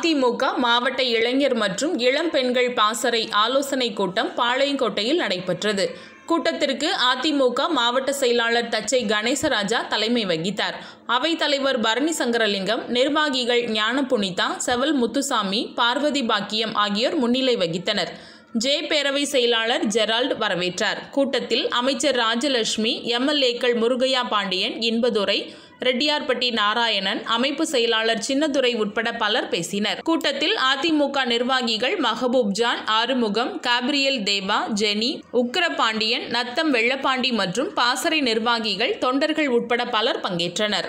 அதிமுக மாவட்ட இளைஞர் மற்றும் இளம் பெண்கள் பாசறை ஆலோசனை கூட்டம் பாளையங்கோட்டையில் நடைபெற்றது கூட்டத்திற்கு அதிமுக மாவட்ட செயலாளர் தச்சை கணேசராஜா தலைமை வகித்தார் அவைத் தலைவர் பரணி சங்கரலிங்கம் நிர்வாகிகள் ஞான புனிதா செவல் முத்துசாமி பார்வதி பாக்கியம் ஆகியோர் முன்னிலை வகித்தனர் ஜே பேரவை செயலாளர் ஜெரால்ட் வரவேற்றார் கூட்டத்தில் அமைச்சர் ராஜலட்சுமி எம்எல்ஏக்கள் முருகையா பாண்டியன் இன்பதுரை ரெட்டியார்பட்டி நாராயணன் அமைப்பு செயலாளர் சின்னதுரை உட்பட பலர் பேசினர் கூட்டத்தில் அதிமுக நிர்வாகிகள் Mahaboob John Arumugam Gabriel Deva Jenny Ugrapandian Natham Vellapandi மற்றும் பாசறை நிர்வாகிகள் தொண்டர்கள் உட்பட பலர் பங்கேற்றனர்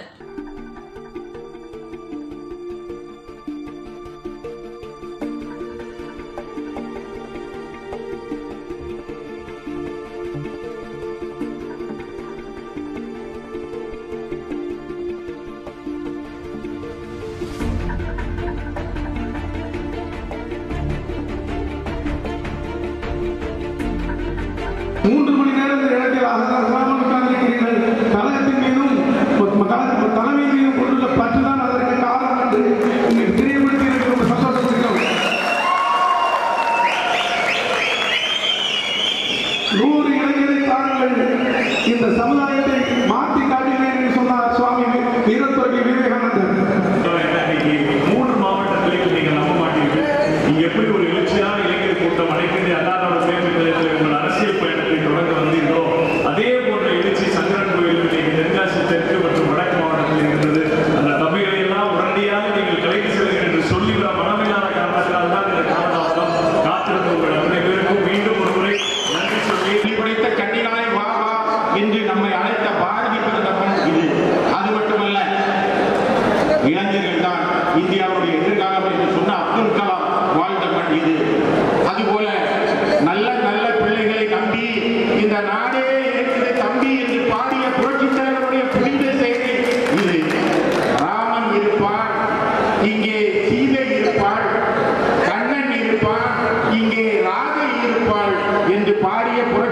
மூன்று மணி நேரம் இந்த இடத்தில் அகராமல் உட்கார்ந்திருக்கிறீர்கள் கழகத்தின் மீதும் ம- கழக தலைமை மீதும் கொண்டுள்ள பற்றுதான் அதற்கு காரணம் என்று உங்களுக்கு தெரியப்படுத்தி எனக்கு ரொம்ப சந்தோஷப்படுகிறோம் நூறு இளைஞரை தாருங்கள் இந்த சமுதாயத்தை மாற்றி காட்டினேன் என்று சொன்னார் சுவாமி வி- வீரத்துறை விவேகானந்தர் இன்னைக்கு மூன்று மாவட்டத்திலையும் நீங்க நம்ப மாட்டீர்கள் நீங்க எப்படி ஒரு எழுச்சியான இளைஞர் கூட்டம் அனைத்து அல்லாதோட சேவை நிலையத்தில் உங்கள் அரசியல் பயணத்தை தொடங்க வந்தீர்களோ அதே போன்ற எழுச்சி சங்கரன் கோயில் இன்னைக்கு தென்காசி தெற்கு மற்றும் வடக்கு மாவட்டத்தில் இருந்தது அந்த தம்பிகளை எல்லாம் உடனடியாக நீங்கள் கலைக்கு செல்லுங்கள் என்று சொல்லிவிட மனமில்லாத காரணத்தால் தான் இந்த காரணம் காத்திருந்த உங்கள் அத்தனை பேருக்கும் மீண்டும் ஒரு முறை நன்றி சொல்லி படைத்த கண்ணினாய் வா வா என்று நம்மை அழைத்த பாரதி பிறந்த மண் இது அது மட்டுமல்ல இளைஞர்கள் தான் இந்தியாவுடைய எதிர்காலம் என்று சொன்ன அப்துல் கலாம் வாழ்ந்த மண் இது அதுபோல நல்ல நல்ல பிள்ளைகளை நம்பி இந்த நாடே இருக்குது தம்பி என்று பாடிய புரட்சித் தலைவருடைய புனித செய்தி இது ராமன் இருப்பான் இங்கே சீதை இருப்பாள் கண்ணன் இருப்பான் இங்கே ராதை இருப்பாள் என்று பாடிய புரட்சி